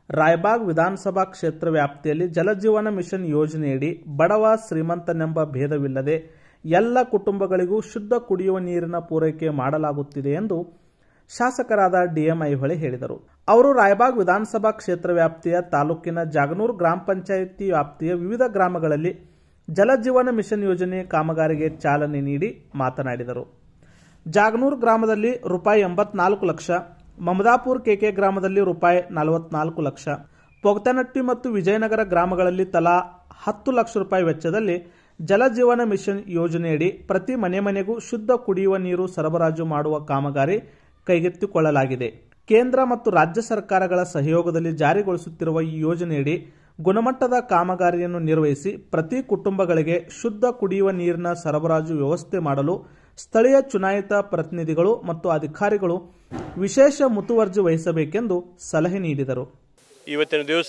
ರಾಯಬಾಗ್ ವಿಧಾನಸಭಾ ಕ್ಷೇತ್ರ ವ್ಯಾಪ್ತಿಯಲ್ಲಿ ಜಲಜೀವನ ಮಿಷನ್ ಯೋಜನೆಯಡಿ ಬಡವ ಶ್ರೀಮಂತನೆಂಬ ಭೇದವಿಲ್ಲದೆ ಎಲ್ಲ ಕುಟುಂಬಗಳಿಗೂ ಶುದ್ಧ ಕುಡಿಯುವ ನೀರಿನ ಪೂರೈಕೆ ಮಾಡಲಾಗುತ್ತಿದೆ ಎಂದು ಶಾಸಕರಾದ ಡಿಎಂ ಐಹೊಳೆ ಹೇಳಿದರು ಅವರು ರಾಯಬಾಗ್ ವಿಧಾನಸಭಾ ಕ್ಷೇತ್ರ ವ್ಯಾಪ್ತಿಯ ತಾಲೂಕಿನ ಜಾಗನೂರು ಗ್ರಾಮ ಪಂಚಾಯಿತಿ ವ್ಯಾಪ್ತಿಯ ವಿವಿಧ ಗ್ರಾಮಗಳಲ್ಲಿ ಜಲಜೀವನ ಮಿಷನ್ ಯೋಜನೆ ಕಾಮಗಾರಿಗೆ ಚಾಲನೆ ನೀಡಿ ಮಾತನಾಡಿದರು ಜಾಗನೂರು ಗ್ರಾಮದಲ್ಲಿ ರೂಪಾಯಿ ಎಂಬತ್ನಾಲ್ಕು ಲಕ್ಷ ಮಮದಾಪುರ್ ಕೆಕೆ ಗ್ರಾಮದಲ್ಲಿ ರೂಪಾಯಿ ನಲವತ್ನಾಲ್ಕು ಲಕ್ಷ ಪೊಗತನಟ್ಟಿ ಮತ್ತು ವಿಜಯನಗರ ಗ್ರಾಮಗಳಲ್ಲಿ ತಲಾ ಹತ್ತು ಲಕ್ಷ ರೂಪಾಯಿ ವೆಚ್ಚದಲ್ಲಿ ಜಲಜೀವನ ಮಿಷನ್ ಯೋಜನೆಯಡಿ ಪ್ರತಿ ಮನೆ ಮನೆಗೂ ಶುದ್ಧ ಕುಡಿಯುವ ನೀರು ಸರಬರಾಜು ಮಾಡುವ ಕಾಮಗಾರಿ ಕೈಗೆತ್ತಿಕೊಳ್ಳಲಾಗಿದೆ ಕೇಂದ್ರ ಮತ್ತು ರಾಜ್ಯ ಸರ್ಕಾರಗಳ ಸಹಯೋಗದಲ್ಲಿ ಜಾರಿಗೊಳಿಸುತ್ತಿರುವ ಈ ಯೋಜನೆಯಡಿ ಗುಣಮಟ್ಟದ ಕಾಮಗಾರಿಯನ್ನು ನಿರ್ವಹಿಸಿ ಪ್ರತಿ ಕುಟುಂಬಗಳಿಗೆ ಶುದ್ಧ ಕುಡಿಯುವ ನೀರಿನ ಸರಬರಾಜು ವ್ಯವಸ್ಥೆ ಮಾಡಲು ಸ್ಥಳೀಯ ಚುನಾಯಿತ ಪ್ರತಿನಿಧಿಗಳು ಮತ್ತು ಅಧಿಕಾರಿಗಳು ವಿಶೇಷ ಮುತುವರ್ಜಿ ವಹಿಸಬೇಕೆಂದು ಸಲಹೆ ನೀಡಿದರು ಇವತ್ತಿನ ದಿವಸ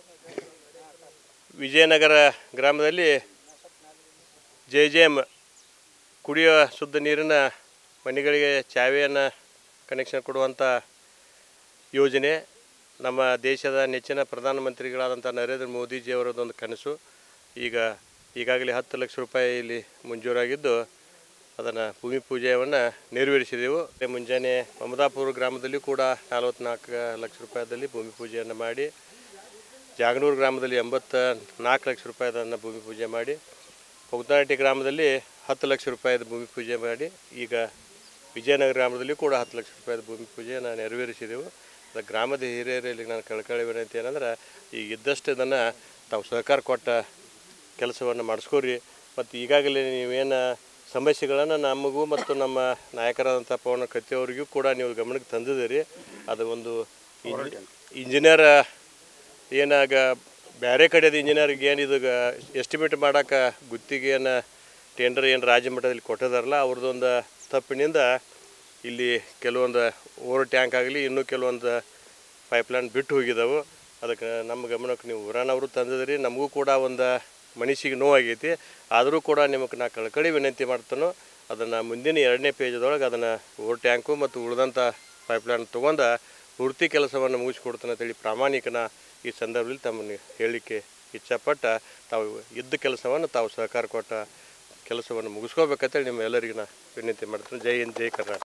ವಿಜಯನಗರ ಗ್ರಾಮದಲ್ಲಿ ಜೆ ಜೆ ಎಮ್ ಕುಡಿಯುವ ಶುದ್ಧ ನೀರಿನ ಮನೆಗಳಿಗೆ ಚಾವೆಯನ್ನು ಕನೆಕ್ಷನ್ ಕೊಡುವಂಥ ಯೋಜನೆ ನಮ್ಮ ದೇಶದ ನೆಚ್ಚಿನ ಪ್ರಧಾನಮಂತ್ರಿಗಳಾದಂಥ ನರೇಂದ್ರ ಮೋದಿಜಿಯವರದೊಂದು ಕನಸು ಈಗ ಈಗಾಗಲೇ ಹತ್ತು ಲಕ್ಷ ರೂಪಾಯಿ ಇಲ್ಲಿ ಮಂಜೂರಾಗಿದ್ದು ಅದನ್ನು ಭೂಮಿ ಪೂಜೆಯನ್ನು ನೆರವೇರಿಸಿದೆವು ಮುಂಜಾನೆ ಮಮದಾಪುರ ಗ್ರಾಮದಲ್ಲಿ ಕೂಡ ನಲವತ್ತ್ನಾಲ್ಕು ಲಕ್ಷ ರೂಪಾಯಿದಲ್ಲಿ ಭೂಮಿ ಪೂಜೆಯನ್ನು ಮಾಡಿ ಜಾಗನೂರು ಗ್ರಾಮದಲ್ಲಿ ಎಂಬತ್ತ ನಾಲ್ಕು ಲಕ್ಷ ರೂಪಾಯಿದನ್ನು ಭೂಮಿ ಪೂಜೆ ಮಾಡಿ ಹೊಗತಾಟಿ ಗ್ರಾಮದಲ್ಲಿ ಹತ್ತು ಲಕ್ಷ ರೂಪಾಯಿದ ಭೂಮಿ ಪೂಜೆ ಮಾಡಿ ಈಗ ವಿಜಯನಗರ ಗ್ರಾಮದಲ್ಲಿ ಕೂಡ ಹತ್ತು ಲಕ್ಷ ರೂಪಾಯಿದ ಭೂಮಿ ಪೂಜೆಯನ್ನು ನೆರವೇರಿಸಿದೆವು ಅದು ಗ್ರಾಮದ ಹಿರಿಯರಲ್ಲಿ ನಾನು ಕಳ್ಕಳಿ ವಿನಂತಿ ಏನಂದ್ರೆ ಈಗ ಇದ್ದಷ್ಟು ಇದನ್ನು ತಾವು ಸಹಕಾರ ಕೊಟ್ಟ ಕೆಲಸವನ್ನು ಮಾಡಿಸ್ಕೋರಿ ಮತ್ತು ಈಗಾಗಲೇ ನೀವೇನು ಸಮಸ್ಯೆಗಳನ್ನು ನಮಗೂ ಮತ್ತು ನಮ್ಮ ನಾಯಕರಾದಂಥ ಪವನ ಕತ್ತಿ ಅವರಿಗೂ ಕೂಡ ನೀವು ಗಮನಕ್ಕೆ ತಂದಿದ್ದೀರಿ ಅದು ಒಂದು ಇಂಜಿ- ಇಂಜಿನಿಯರ್ ಏನಾಗ ಬೇರೆ ಕಡೆದ ಇಂಜಿನಿಯರ್ಗೆ ಏನು ಇದು ಎಸ್ಟಿಮೇಟ್ ಮಾಡೋಕೆ ಗುತ್ತಿಗೆಯನ್ನು ಟೆಂಡರ್ ಏನು ರಾಜ್ಯ ಮಟ್ಟದಲ್ಲಿ ಕೊಟ್ಟಿದಾರಲ್ಲ ಅವ್ರದ್ದೊಂದು ತಪ್ಪಿನಿಂದ ಇಲ್ಲಿ ಕೆಲವೊಂದು ಓವರ್ ಟ್ಯಾಂಕ್ ಆಗಲಿ ಇನ್ನೂ ಕೆಲವೊಂದು ಪೈಪ್ಲೈನ್ ಬಿಟ್ಟು ಹೋಗಿದ್ದಾವೆ ಅದಕ್ಕೆ ನಮ್ಮ ಗಮನಕ್ಕೆ ನೀವು ಊರಾನವರು ತಂದಿದ್ರಿ ನಮಗೂ ಕೂಡ ಒಂದು ಮನಸ್ಸಿಗೆ ನೋವಾಗೈತಿ ಆದರೂ ಕೂಡ ನಿಮಗೆ ನಾ ಕಳ್ಕಳಿ ವಿನಂತಿ ಮಾಡ್ತಾನೋ ಅದನ್ನು ಮುಂದಿನ ಎರಡನೇ ಪೇಜದೊಳಗೆ ಅದನ್ನು ಓವರ್ ಟ್ಯಾಂಕು ಮತ್ತು ಉಳಿದಂಥ ಪೈಪ್ಲೈನ್ ತೊಗೊಂಡು ಪೂರ್ತಿ ಕೆಲಸವನ್ನು ಮುಗಿಸ್ಕೊಡ್ತಾನೆ ಅಂತೇಳಿ ಪ್ರಾಮಾಣಿಕನ ಈ ಸಂದರ್ಭದಲ್ಲಿ ತಮ್ಮನ್ನು ಹೇಳಲಿಕ್ಕೆ ಇಚ್ಛಪಟ್ಟ ತಾವು ಇದ್ದ ಕೆಲಸವನ್ನು ತಾವು ಸಹಕಾರ ಕೊಟ್ಟ ಕೆಲಸವನ್ನು ಮುಗಿಸ್ಕೋಬೇಕಂತೇಳಿ ನಿಮ್ಮ ಎಲ್ಲರಿಗೂ ನಾ ವಿನಂತಿ ಮಾಡ್ತೀನಿ ಜೈ ಹಿಂದ್ ಜೈ ಕರ್ನಾಟಕ